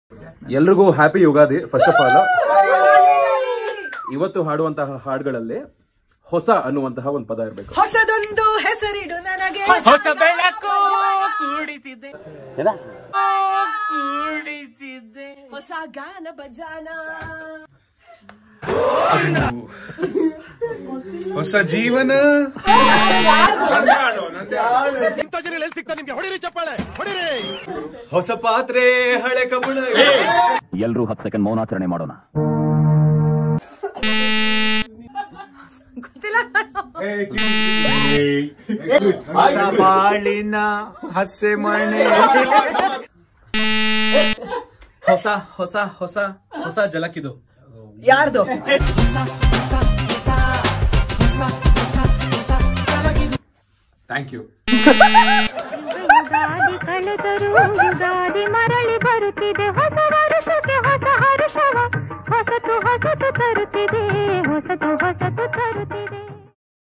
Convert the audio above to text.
ಎಲ್ರಿಗೂ happy Ugadi first of all ಇವತ್ತು ಹಾಡುವಂತಹ ಹಾಡುಗಳಲ್ಲಿ ಹೊಸ ಅನ್ನುವಂತಹ ಒಂದು ಪದ ಇರಬೇಕು ಹೊಸದೊಂದು ಹೆಸರಿಡು ನನಗೆ ಹೊಸ ಬೆಳಕು ಕೂಡಿತಿದೆ ಕೂಡಿತಿದೆ ಹೊಸ ಗಾನ ಬಜಾನ ಹೊಸ ಜೀವನ ಹೊಸ ಪಾತ್ರೆ ಹಳೆ ಕಬ್ಬಣ ಎಲ್ರೂ ಹತ್ತು ಸೆಕೆಂಡ್ ಮೌನಾಚರಣೆ ಮಾಡೋಣ ಗೊತ್ತಿಲ್ಲ ಹೊಸ ಬಾಳಿನ ಹಸೆ ಮಣೆ ಹೊಸ ಹೊಸ ಹೊಸ ಹೊಸ ಜಲಕ್ಕಿದು ಯಾರ್ದು ಥ್ಯಾಂಕ್ ಯು ಯುಗಾದಿ ಕಳೆದರೂ ಯುಗಾದಿ ಮರಳಿ ಬರುತ್ತಿದೆ ಹೊಸ ವರುಷಕ್ಕೆ ಹೊಸ ಹರುಷವ ಹೊಸತು ಹೊಸತು ತರುತ್ತಿದೆ ಹೊಸತು ಹೊಸ